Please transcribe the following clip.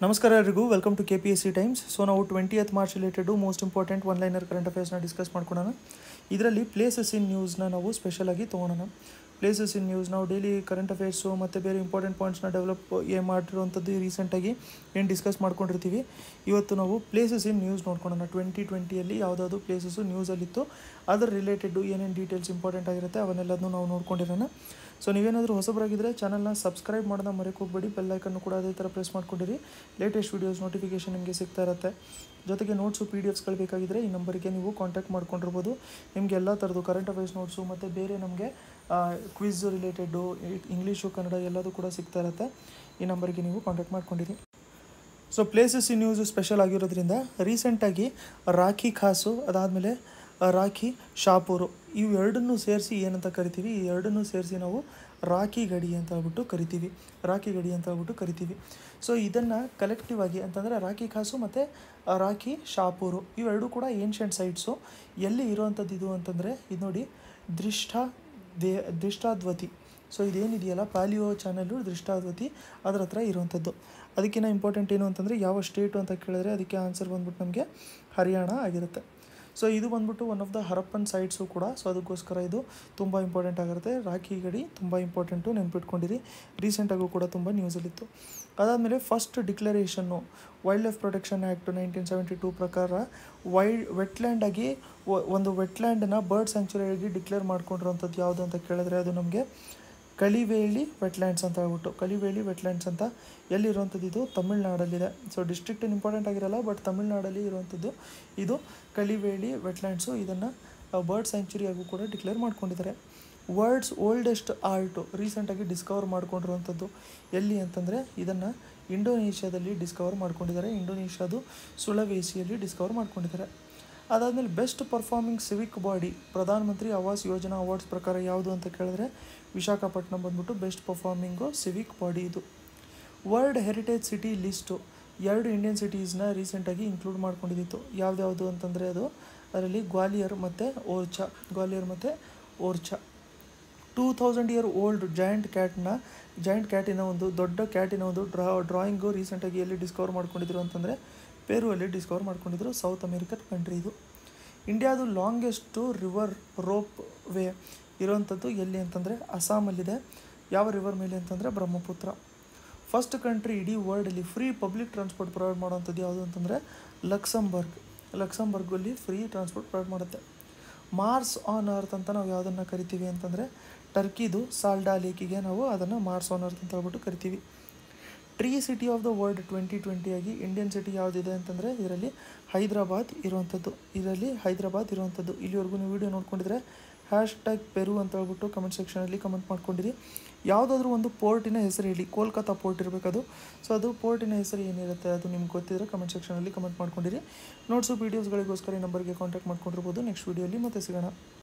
ನಮಸ್ಕಾರ ಎಲ್ರಿಗೂ welcome to K P S C times so ನಾವು twentieth March related most important one liner current ಅಫೇರ್ಸ್ನ discuss ಮಾಡ್ಕೊಳೋಣ ಇದರಲ್ಲಿ ಪ್ಲೇಸಸ್ ಇನ್ ನ್ಯೂಸ್ನ ನಾವು ಸ್ಪೆಷಲಾಗಿ ತೊಗೊಳೋಣ ಪ್ಲೇಸಸ್ ಇನ್ ನ್ಯೂಸ್ ನಾವು ಡೈಲಿ ಕರೆಂಟ್ ಅಫೇರ್ಸು ಮತ್ತು ಬೇರೆ ಇಂಪಾರ್ಟೆಂಟ್ ಪಾಯಿಂಟ್ಸ್ನ ಡೆವಲಪ್ ಏನು ಮಾಡಿರೋವಂಥದ್ದು ರೀಸೆಂಟಾಗಿ ಏನು ಡಿಸ್ಕಸ್ ಮಾಡ್ಕೊಂಡಿರ್ತೀವಿ ಇವತ್ತು ನಾವು ಪ್ಲೇಸಸ್ ಇನ್ ನ್ಯೂಸ್ ನೋಡ್ಕೊಳ್ಳೋಣ ಟ್ವೆಂಟಿ ಟ್ವೆಂಟಿಯಲ್ಲಿ ಯಾವುದಾದ್ರು ಪ್ಲೇಸಸ್ಸು ನ್ಯೂಸಲ್ಲಿತ್ತು ಅದರ ರಿಲೇಟೆಡು ಏನೇನು ಡೀಟೇಲ್ಸ್ ಇಂಪಾರ್ಟೆಂಟ್ ಆಗಿರುತ್ತೆ ಅವನ್ನೆಲ್ಲದನ್ನು ನಾವು ನೋಡ್ಕೊಂಡಿರೋಣ ಸೊ ನೀವೇನಾದರೂ ಹೊಸಬರಾಗಿದ್ದರೆ ಚಾನಲ್ನ ಸಬ್ಸ್ಕ್ರೈಬ್ ಮಾಡೋದನ್ನ ಮರೆಯೋಕೆ ಹೋಗ್ಬೇಡಿ ಬೆಲ್ಲೈಕನ್ನು ಕೂಡ ಅದೇ ಥರ ಪ್ರೆಸ್ ಮಾಡ್ಕೊಂಡಿರಿ ಲೇಟೆಸ್ಟ್ ವೀಡಿಯೋಸ್ ನೋಟಿಫಿಕೇಷನ್ ನಿಮಗೆ ಸಿಗ್ತಾ ಇರುತ್ತೆ ಜೊತೆಗೆ ನೋಟ್ಸು ಪಿ ಡಿ ಎಫ್ಸ್ಗಳು ಬೇಕಾಗಿದ್ದರೆ ಈ ನಂಬರಿಗೆ ನೀವು ಕಾಂಟ್ಯಾಕ್ಟ್ ಮಾಡ್ಕೊಂಡಿರ್ಬೋದು ನಿಮಗೆ ಎಲ್ಲ ಥರದ್ದು ಕರೆಂಟ್ ಅಫೇರ್ಸ್ ನೋಟ್ಸು ಮತ್ತು ಬೇರೆ ನಮಗೆ ಕ್ವಿಝ್ ರಿಲೇಟೆಡ್ಡು ಇಂಗ್ಲೀಷು ಕನ್ನಡ ಎಲ್ಲದೂ ಕೂಡ ಸಿಗ್ತಾ ಇರುತ್ತೆ ಈ ನಂಬರಿಗೆ ನೀವು ಕಾಂಟ್ಯಾಕ್ಟ್ ಮಾಡ್ಕೊಂಡಿರಿ so places in news special ಆಗಿರೋದ್ರಿಂದ ರೀಸೆಂಟಾಗಿ ರಾಖಿ ಖಾಸು ಅದಾದಮೇಲೆ ರಾಖಿ ಶಾಪೂರು ಇವು ಎರಡನ್ನೂ ಸೇರಿಸಿ ಏನಂತ ಕರಿತೀವಿ ಈ ಎರಡನ್ನೂ ಸೇರಿಸಿ ನಾವು ರಾಖಿ ಗಡಿ ಅಂತ ಹೇಳ್ಬಿಟ್ಟು ಕರಿತೀವಿ ರಾಖಿ ಗಡಿ ಅಂತ ಹೇಳ್ಬಿಟ್ಟು ಕರಿತೀವಿ ಸೊ ಇದನ್ನು ಕಲೆಕ್ಟಿವ್ ಆಗಿ ಅಂತಂದರೆ ರಾಖಿ ಖಾಸು ಮತ್ತು ರಾಖಿ ಶಾಪೂರು ಇವೆರಡೂ ಕೂಡ ಏನ್ಷಂಟ್ ಸೈಟ್ಸು ಎಲ್ಲಿ ಇರುವಂಥದ್ದು ಇದು ಅಂತಂದರೆ ಇದು ನೋಡಿ ದೃಷ್ಟ ದೇ ದೃಷ್ಟಾದ್ವತಿ ಸೊ ಇದೇನಿದೆಯಲ್ಲ ಪಾಲಿಯೋ ಚಾನಲ್ಲು ದೃಷ್ಟಾದ್ವತಿ ಅದರ ಹತ್ರ ಇರುವಂಥದ್ದು ಅದಕ್ಕಿಂತ ಇಂಪಾರ್ಟೆಂಟ್ ಏನು ಅಂತಂದರೆ ಯಾವ ಸ್ಟೇಟು ಅಂತ ಕೇಳಿದ್ರೆ ಅದಕ್ಕೆ ಆನ್ಸರ್ ಬಂದ್ಬಿಟ್ಟು ನಮಗೆ ಹರಿಯಾಣ ಆಗಿರುತ್ತೆ ಸೊ ಇದು ಬಂದ್ಬಿಟ್ಟು one of the Harappan sites ಕೂಡ ಸೊ ಅದಕ್ಕೋಸ್ಕರ ಇದು ತುಂಬ ಇಂಪಾರ್ಟೆಂಟ್ ಆಗಿರುತ್ತೆ ರಾಖಿ ಗಡಿ ತುಂಬ ಇಂಪಾರ್ಟೆಂಟು ನೆನ್ಪಿಟ್ಕೊಂಡಿರಿ ರೀಸೆಂಟಾಗೂ ಕೂಡ ತುಂಬ ನ್ಯೂಸಲ್ಲಿತ್ತು ಅದಾದಮೇಲೆ ಫಸ್ಟ್ ಡಿಕ್ಲರೇಷನ್ನು wildlife protection act nineteen seventy two ಪ್ರಕಾರ ವೈಲ್ಡ್ ವೆಟ್ಲ್ಯಾಂಡ್ ಆಗಿ ಒಂದು ವೆಟ್ಲ್ಯಾಂಡನ್ನ ಬರ್ಡ್ ಸ್ಯಾಂಕ್ಚುರಿಯಾಗಿ ಡಿಕ್ಲೇರ್ ಮಾಡ್ಕೊಂಡಿರೋಂಥದ್ದು ಯಾವುದು ಅಂತ ಕೇಳಿದ್ರೆ ಅದು ನಮಗೆ ಕಳಿವೇಳಿ ವೆಟ್ಲ್ಯಾಂಡ್ಸ್ ಅಂತ ಹೇಳ್ಬಿಟ್ಟು ಕಳಿವೇಳಿ ವೆಟ್ಲ್ಯಾಂಡ್ಸ್ ಅಂತ ಎಲ್ಲಿರುವಂಥದ್ದು ಇದು ತಮಿಳ್ನಾಡಲ್ಲಿದೆ ಸೊ ಡಿಸ್ಟ್ರಿಕ್ಟ್ ಇಂಪಾರ್ಟೆಂಟ್ ಆಗಿರಲ್ಲ ಬಟ್ ತಮಿಳ್ನಾಡಲ್ಲಿ ಇರುವಂಥದ್ದು ಇದು ಕಳಿವೇಳಿ ವೆಟ್ಲ್ಯಾಂಡ್ಸು ಇದನ್ನು ಬರ್ಡ್ ಸ್ಯಾಂಕ್ಚುರಿಯಾಗೂ ಕೂಡ ಡಿಕ್ಲೇರ್ ಮಾಡ್ಕೊಂಡಿದ್ದಾರೆ ವರ್ಲ್ಡ್ಸ್ ಓಲ್ಡೆಸ್ಟ್ ಆರ್ಟು ರೀಸೆಂಟಾಗಿ ಡಿಸ್ಕವರ್ ಮಾಡ್ಕೊಂಡಿರುವಂಥದ್ದು ಎಲ್ಲಿ ಅಂತಂದರೆ ಇದನ್ನು ಇಂಡೋನೇಷ್ಯಾದಲ್ಲಿ ಡಿಸ್ಕವರ್ ಮಾಡ್ಕೊಂಡಿದ್ದಾರೆ ಇಂಡೋನೇಷ್ಯಾದು ಸುಳವೇಸಿಯಲ್ಲಿ ಡಿಸ್ಕವರ್ ಮಾಡ್ಕೊಂಡಿದ್ದಾರೆ ಅದಾದಮೇಲೆ ಬೆಸ್ಟ್ ಪರ್ಫಾರ್ಮಿಂಗ್ ಸಿವಿಕ್ ಬಾಡಿ ಪ್ರಧಾನಮಂತ್ರಿ ಆವಾಸ್ ಯೋಜನಾ ಅವಾರ್ಡ್ಸ್ ಪ್ರಕಾರ ಯಾವುದು ಅಂತ ಕೇಳಿದ್ರೆ ವಿಶಾಖಪಟ್ಟಣಂ ಬಂದ್ಬಿಟ್ಟು ಬೆಸ್ಟ್ ಪರ್ಫಾರ್ಮಿಂಗು ಸಿವಿಕ್ ಬಾಡಿ ಇದು ವರ್ಲ್ಡ್ ಹೆರಿಟೇಜ್ ಸಿಟಿ ಲಿಸ್ಟು ಎರಡು ಇಂಡಿಯನ್ ಸಿಟೀಸ್ನ ರೀಸೆಂಟಾಗಿ ಇನ್ಕ್ಲೂಡ್ ಮಾಡ್ಕೊಂಡಿದ್ದಿತ್ತು ಯಾವ್ದ್ಯಾವುದು ಅಂತಂದರೆ ಅದು ಅದರಲ್ಲಿ ಗ್ವಾಲಿಯರ್ ಮತ್ತು ಓರ್ಚಾ ಗ್ವಾಲಿಯರ್ ಮತ್ತು Orchha two thousand year old giant ಕ್ಯಾಟ್ನ ಜಾಯಿಂಟ್ ಕ್ಯಾಟಿನ ಒಂದು ದೊಡ್ಡ ಕ್ಯಾಟಿನ ಒಂದು ಡ್ರಾ ಡ್ರಾಯಿಂಗು ರೀಸೆಂಟಾಗಿ ಎಲ್ಲಿ ಡಿಸ್ಕವರ್ ಮಾಡ್ಕೊಂಡಿದ್ರು ಅಂತಂದರೆ ಪೇರುವಲ್ಲಿ ಡಿಸ್ಕವರ್ ಮಾಡ್ಕೊಂಡಿದ್ರು ಸೌತ್ ಅಮೇರಿಕನ್ ಕಂಟ್ರಿ ಇದು ಇಂಡಿಯಾದು ಲಾಂಗೆಸ್ಟು ರಿವರ್ ರೋಪ್ ವೇ ಇರೋವಂಥದ್ದು ಎಲ್ಲಿ ಅಂತಂದರೆ ಅಸ್ಸಾಮಲ್ಲಿದೆ ಯಾವ ರಿವರ್ ಮೇಲೆ ಅಂತಂದರೆ ಬ್ರಹ್ಮಪುತ್ರ ಫಸ್ಟ್ ಕಂಟ್ರಿ ಇಡೀ ವರ್ಲ್ಡಲ್ಲಿ ಫ್ರೀ ಪಬ್ಲಿಕ್ ಟ್ರಾನ್ಸ್ಪೋರ್ಟ್ ಪ್ರೊವೈಡ್ ಮಾಡೋವಂಥದ್ದು ಯಾವುದು ಅಂತಂದರೆ ಲಕ್ಸಂಬರ್ಗ್ ಲಕ್ಸಂಬರ್ಗಲ್ಲಿ ಫ್ರೀ ಟ್ರಾನ್ಸ್ಪೋರ್ಟ್ ಪ್ರೊವೈಡ್ ಮಾಡುತ್ತೆ ಮಾರ್ಸ್ ಆನ್ ಅರ್ತ್ ಅಂತ ನಾವು ಯಾವುದನ್ನು ಕರಿತೀವಿ ಅಂತಂದರೆ ಟರ್ಕಿದು ಸಾಲ್ಡಾ ಲೇಕಿಗೆ ನಾವು ಅದನ್ನು ಮಾರ್ಸ್ ಆನ್ ಅರ್ತ್ ಅಂತ ಹೇಳ್ಬಿಟ್ಟು ಕರಿತೀವಿ tree city of the world twenty ಟ್ವೆಂಟಿಯಾಗಿ ಇಂಡಿಯನ್ ಸಿಟಿ ಯಾವುದಿದೆ ಅಂತಂದರೆ ಇದರಲ್ಲಿ ಹೈದ್ರಾಬಾದ್ ಇರುವಂಥದ್ದು ಇದರಲ್ಲಿ ಹೈದ್ರಾಬಾದ್ ಇರುವಂಥದ್ದು ಇಲ್ಲಿವರೆಗೂ ನೀವು ವೀಡಿಯೋ ನೋಡ್ಕೊಂಡಿದ್ರೆ ಹ್ಯಾಶ್ ಟ್ಯಾಗ್ ಪೆರು ಅಂತ ಹೇಳ್ಬಿಟ್ಟು ಕಮೆಂಟ್ ಸೆಕ್ಷನಲ್ಲಿ ಕಮೆಂಟ್ ಮಾಡ್ಕೊಂಡಿರಿ ಯಾವುದಾದ್ರೂ ಒಂದು ಪೋರ್ಟಿನ ಹೆಸರು ಹೇಳಿ ಕೋಲ್ಕತ್ತಾ ಪೋರ್ಟ್ ಇರಬೇಕದು ಸೊ ಅದು ಪೋರ್ಟಿನ ಹೆಸರು ಏನಿರುತ್ತೆ ಅದು ನಿಮ್ಗೆ ಗೊತ್ತಿದ್ರೆ ಕಮೆಂಟ್ ಸೆಕ್ಷನಲ್ಲಿ ಕಮೆಂಟ್ ಮಾಡ್ಕೊಂಡಿರಿ ನೋಟ್ಸು ಪಿ ಡಿ ಎಫ್ಸ್ಗಳಿಗೋಸ್ಕರ ಈ ನಂಬರ್ಗೆ ಕಾಂಟ್ಯಾಕ್ಟ್ ಮಾಡ್ಕೊಂಡಿರ್ಬೋದು ನೆಕ್ಸ್ಟ್ ವೀಡಿಯೋಲಿ ಮತ್ತೆ ಸಿಗೋಣ